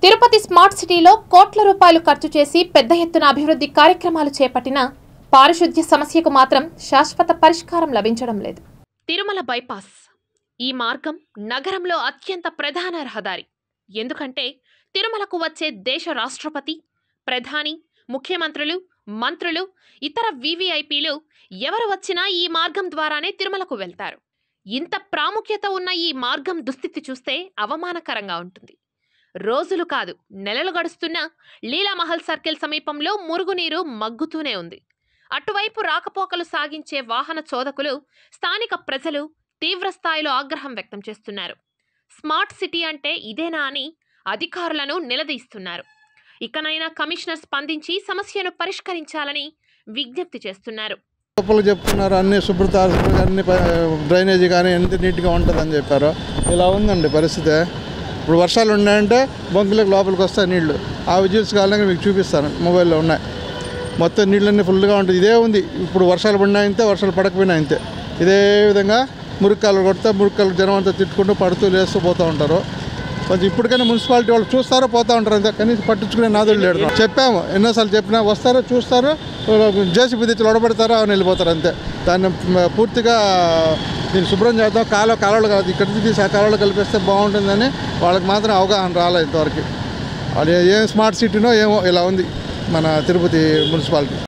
Tirupati smart సిటీలో కోట్ల రూపాయలు ఖర్చు చేసి పెద్ద ఎత్తున అభివృద్ధి కార్యక్రమాలు చేపట్టిన పారిశుద్ధ్య సమస్యకు మాత్రం శాశ్వత పరిష్కారం లభించడం లేదు తిరుమల బైపాస్ ఈ మార్గం నగరంలో అత్యంత ప్రధాన రహదారి ఎందుకంటే తిరుమలకు వచ్చే దేశ రాష్ట్రపతి ప్రధాని ముఖ్యమంత్రులు మంత్రులు ఇతర వివిఐపీలు ఎవరు వచ్చినా ఈ మార్గం ద్వారానే తిరుమలకు వెళ్తారు ఇంత ప్రాముఖ్యత ఉన్న ఈ మార్గం దుస్థితి చూస్తే అవమానకరంగా ఉంటుంది రోజులు కాదు నెలలు గడుస్తున్నా లీలామహల్ సర్కిల్ సమీపంలో మురుగునీరు మగ్గుతూనే ఉంది అటువైపు రాకపోకలు సాగించే వాహన చోదకులు స్థానిక ప్రజలు తీవ్ర స్థాయిలో ఆగ్రహం వ్యక్తం చేస్తున్నారు స్మార్ట్ సిటీ అంటే ఇదేనా అని అధికారులను నిలదీస్తున్నారు ఇకనైనా కమిషనర్ స్పందించి సమస్యను పరిష్కరించాలని విజ్ఞప్తి చేస్తున్నారు లోపల చెప్తున్నారు అన్ని శుభ్రత అన్ని ప- డ్రైనేజీ కానీ ఎంత నీట్గా ఉంటుందని చెప్పారు ఇలా ఉందండి పరిస్థితి ఇప్పుడు వర్షాలు ఉన్నాయంటే బొంకులకు లోపలికి వస్తాయి నీళ్లు ఆ విజువల్స్ కావాలంటే మీకు చూపిస్తాను మొబైల్లో ఉన్నాయి మొత్తం నీళ్ళన్నీ ఫుల్గా ఉంటుంది ఇదే ఉంది ఇప్పుడు వర్షాలు పడినా ఇంతే వర్షాలు పడకపోయినా ఇంతే ఇదే విధంగా మురికాలు కొడితే మురికాలు జనం అంతా తిట్టుకుంటూ పడుతూ లేస్తూ పోతూ ఉంటారు కొంచెం ఇప్పటికైనా మున్సిపాలిటీ వాళ్ళు చూస్తారో పోతూ ఉంటారు అంతే కనీసం పట్టించుకునే నాదులు లేడు చెప్పాము ఎన్నోసార్లు చెప్పినా వస్తారో చూస్తారు జేసీబీ తెచ్చి లొడబెడతారో అని వెళ్ళిపోతారు అంతే దాన్ని మ- పూర్తిగా దీన్ని శుభ్రం చేద్దాం కాలువ కాలువలు కాదు ఇక్కడ నుంచి తీసి ఆ కాలువలు కలిపేస్తే బాగుంటుందని వాళ్ళకి మాత్రం అవగాహన రాలేదు ఇంతవరకు అది ఏం స్మార్ట్ సిటీనో ఏమో ఇలా ఉంది మన తిరుపతి మున్సిపాలిటీ